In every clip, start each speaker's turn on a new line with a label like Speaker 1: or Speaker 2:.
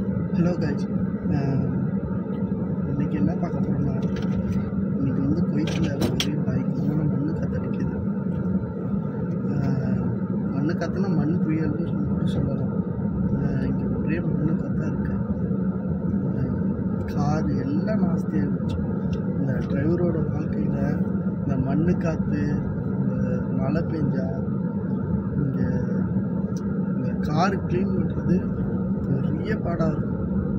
Speaker 1: Hello guys இன்னைக்கு என்ன பார்க்க போகிறோம்னா இன்னைக்கு வந்து குவைத்தில் ஒரே பயங்கரமான மண்ணு காத்தடிக்குது மண்ணு காற்றுனா மண் புயல்னு சொல்லி கூட சொல்லலாம் இங்கே ஒரே மண்ணு காத்தாக இருக்கு கார் எல்லாம் நாஸ்தியாக இருந்துச்சு இந்த டிரைவரோட வாழ்க்கையில் இந்த மண்ணு காற்று இந்த மழை பெஞ்சா இங்கே இந்த கார் க்ளீன் பண்ணுறது பெரிய பாடாக இருக்கும்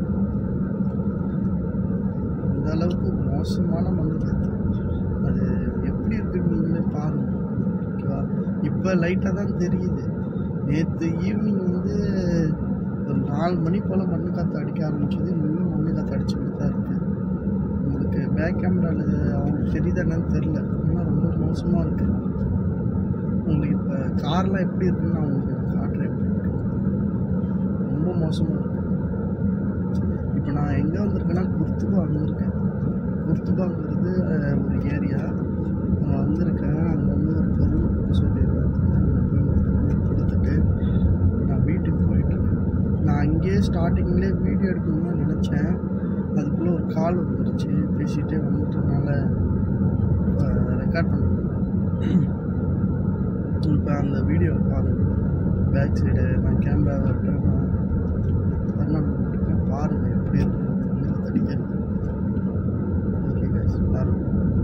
Speaker 1: அந்த அளவுக்கு மோசமான மண்ணு காற்று அது எப்படி இருக்குன்னு நீங்களே பாருங்க ஓகேவா இப்போ லைட்டாக தான் தெரியுது நேற்று ஈவினிங் வந்து ஒரு நாலு மணி போல் மண்ணு காற்று அடிக்க ஆரம்பிச்சது இன்னும் மண்ணு காற்று அடிச்சுக்கிட்டு தான் இருக்குது உங்களுக்கு பேக் கேமராவில் அவங்களுக்கு தெரியுதா என்னன்னு தெரில ஆனால் ரொம்ப மோசமாக இருக்குது உங்களுக்கு இப்போ கார்லாம் எப்படி இருக்குன்னு நான் உங்களுக்கு நான் காட்டுறேன் எப்படி இருக்கு ரொம்ப மோசமாக இருக்கு இப்போ நான் எங்கே வந்திருக்கேன்னா குர்த்துபா வந்திருக்கேன் குர்த்துபாங்கிறது அஹ், ஒரு ஏரியா அங்கே வந்திருக்கேன் அங்கே வந்து ஒரு பொருள் கொடுக்க சொல்லியிருக்காங்க அங்க போய் ஒரு பொருள் கொடுத்துட்டு இப்போ நான் வீட்டுக்கு போயிட்டுருக்கேன் நான் அங்கேயே ஸ்டார்டிங்லேயே வீடியோ எடுக்கணும்னு தான் நினச்சேன் அதுக்குள்ளே ஒரு கால் வந்துருச்சு பேசிகிட்டே வந்துட்டனால ரெக்கார்ட் பண்ண இப்போ அந்த வீடியோ பாருங்க பேக் சைடு நான் கேமரா பண்ண பாருங்க எப்படி இருக்கு உங்களுக்கு தடிக்கிறது ஓகே கைஸ் பாருங்க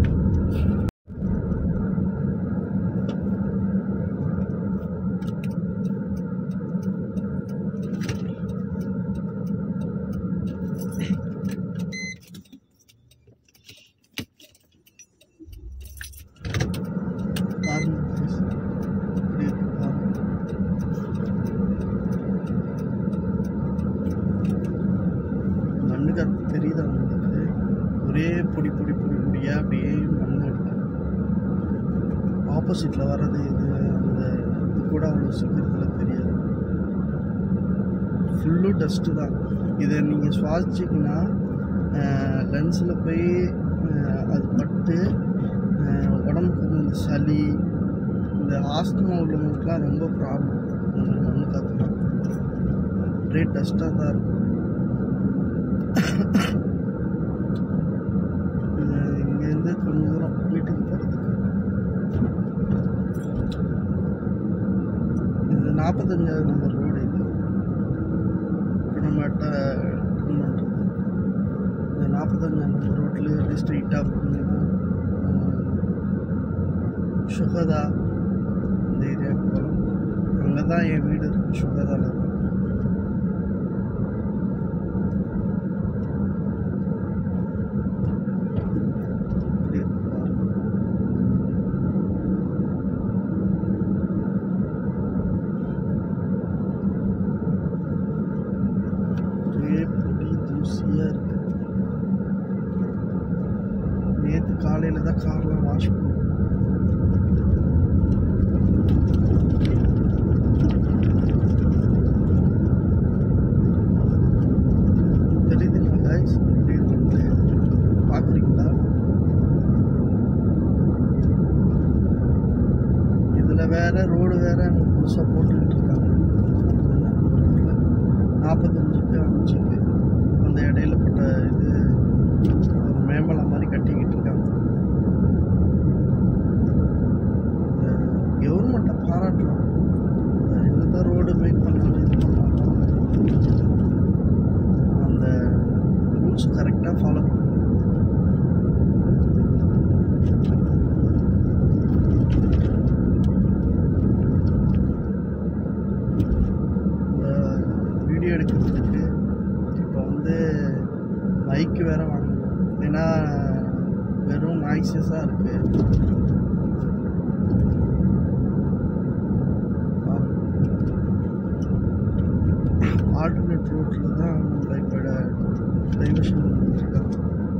Speaker 1: பாருங்க guys. எப்படி இருக்கு பாருங்க மண்ணு கத்து தெரியுதா உங்களுக்கு ஒரே பொடி பொடி பொடி பொடியாக அப்படியே மண் இருக்கு ஆப்போசிட்டில் வர்றது இது அந்த இது கூட அவ்வளோ சீக்கிரத்தில் தெரியாது ஃபுல்லும் டஸ்ட்டு தான் இதை நீங்கள் சுவாசிச்சிங்கன்னா லென்ஸில் போய் அஹ், அது பட்டு அஹ், உடம்புக்கு வந்து இந்த சளி இந்த ஆஸ்துமா உள்ளவங்களுக்குலாம் ரொம்ப ப்ராப்ளம் இந்த மாதிரி மண்ணு காற்றுலாம் ஒரே டஸ்ட்டாக தான் இருக்கும் இது இங்கேருந்து கொஞ்ச தூரம் வீட்டுக்கு போகிறதுக்கு இது நாற்பத்தஞ்சாவது நம்பர் ரோடு இது இப்போ நம்ம டர்ன் பண்ணுறது இந்த நாற்பத்தஞ்சாம் நம்பர் ரோட்டில் எப்படி ஸ்ட்ரைட்டாக போனீங்கன்னா சுகதா இந்த ஏரியாவுக்கு போகலாம் அங்கே தான் என் வீடு இருக்கு சுகதாவில் தான் இப்படி இருக்கு பாருங்க. ஒரே பொடி தூசியாக இருக்கு நேற்று காலையில் தான் கார்லாம் வாஷ் பண்ணோம் தெரியுதுங்களா guys எப்படி இருக்குன்னு பார்க்குறீங்களா இதில் வேற ரோடு வேற அங்கே புதுசாக போட்டுக்கிட்டு இருக்காங்க நாற்பத்தஞ்சுக்கு அஞ்சுக்கு அந்த இடையில பட்ட இது ஒரு மேம்பலம் மாதிரி கட்டிக்கிட்டு இருக்காங்க கவர்மெண்ட்டை பாராட்டலாம் இந்த என்னதான் ரோடு மேக் பண்ணாலும் இது பண்ணாலும் அந்த ரூல்ஸ் கரெக்டாக ஃபாலோ பண்ணணும் இந்த வீடியோ எடுக்கிறதுக்கு இப்போ வந்து மைக்கு வேற வாங்கணும் ஏன்னா வெறும் நாய்ஸஸாக இருக்கு ஆல்டர்னேட் ரோட்டில் தான் நம்மளை இப்போ டைவர்ஷன் பண்ணிட்டுருக்காங்க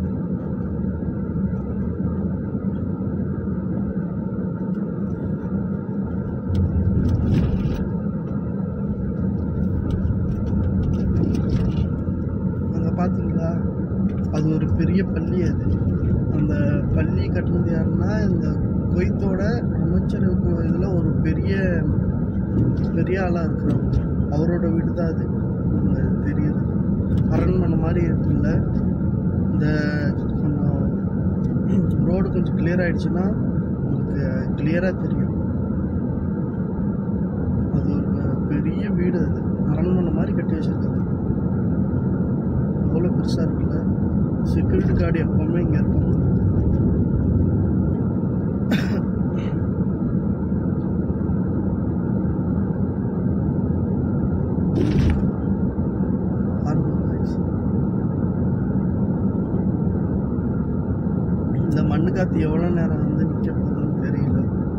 Speaker 1: அங்கே பார்த்தீங்களா அது ஒரு பெரிய பள்ளி அது அந்த பள்ளி கட்டினது யாருன்னா இந்த குவைத்தோட அமைச்சர் இதில் ஒரு பெரிய பெரிய ஆளாக இருக்கிறவங்க அவரோட வீடு தான் அது அங்க தெரியுது மாதிரி இருக்குல்ல இந்த கொஞ்சம் ரோடு கொஞ்சம் கிளியர் ஆயிடுச்சுன்னா உங்களுக்கு கிளியராக தெரியும் அது ஒரு பெரிய வீடு அது அரண்மனை மாதிரி கட்டி வச்சிருக்காங்க அவ்வளோ பெருசாக இருக்குல்ல செக்யூரிட்டி கார்டு எப்போவுமே இங்கே இருப்பாங்க பாருங்க guys. இந்த மண்ணு காத்து எவ்வளோ நேரம் வந்து நிற்க போகுதுன்னு தெரியல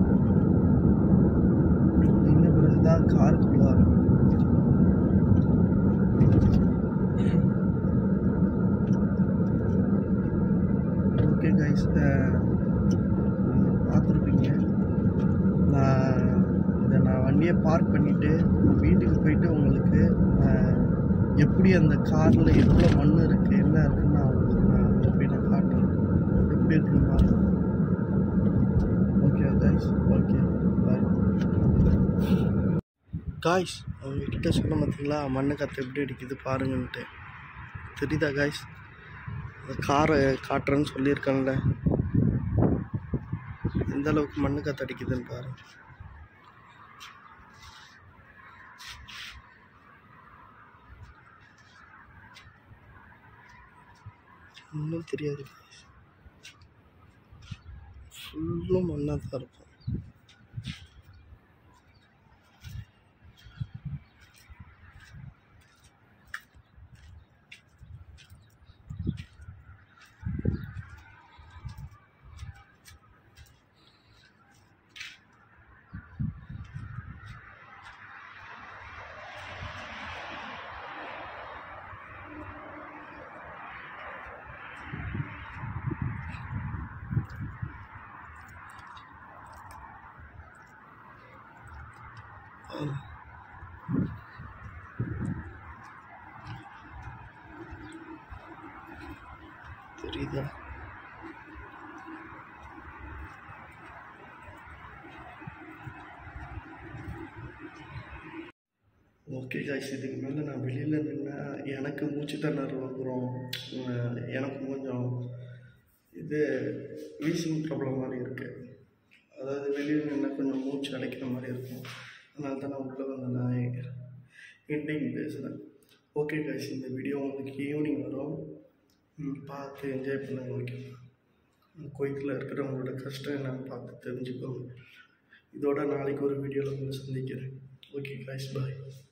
Speaker 1: நின்ன பிறகுதான் காருக்குள்ள வரும் ஓகே கைஸ் பார்த்துருப்பீங்க நான் இதை நான் வண்டியை பார்க் பண்ணிவிட்டு வீட்டுக்கு போயிட்டு உங்களுக்கு அஹ், எப்படி அந்த காரில் எவ்வளோ மண் இருக்குது என்ன இருக்குன்னு நான் உங்களுக்கு நான் அங்கே போய் நான் காட்டுறேன் எப்படி இருக்குன்னு பாருங்க okay guys okay bye guys அவங்கக்கிட்ட சொன்ன பார்த்தீங்களா மண்ணு காற்று எப்படி அடிக்குது பாருங்கன்ட்டு தெரியுதா காய்ஸ் அந்த காரை காட்டுறேன்னு சொல்லியிருக்கேன்ல எந்த அளவுக்கு மண்ணு காற்று அடிக்குதுன்னு பாருங்க ஒன்றும் தெரியாது ஃபுல்லும் மண்ணாக தான் இருக்கும் தெரியுதா ஓகே காய்ஸ் இதுக்கு மேலே நான் வெளியில் நின்னா எனக்கு மூச்சு திணறல் வந்துடும் எனக்கு கொஞ்சம் இது வீசிங் ப்ராப்ளம் மாதிரி இருக்குது அதாவது வெளியில் நின்னா கொஞ்சம் மூச்சு அடைக்கிற மாதிரி இருக்கும் அதனால தான் நான் உள்ளே வந்து நான் எண்டிங் பேசுகிறேன் ஓகே காய்ஸ் இந்த வீடியோ உங்களுக்கு ஈவினிங் வரும் ம், பார்த்து என்ஜாய் பண்ணுங்க ஓகே குவைத்தில் இருக்கிறவங்களோட கஷ்டம் என்னன்னு பார்த்து தெரிஞ்சுக்கோங்க இதோட நாளைக்கு ஒரு வீடியோவில் உங்களை சந்திக்கிறேன் ஓகே காய்ஸ் பாய்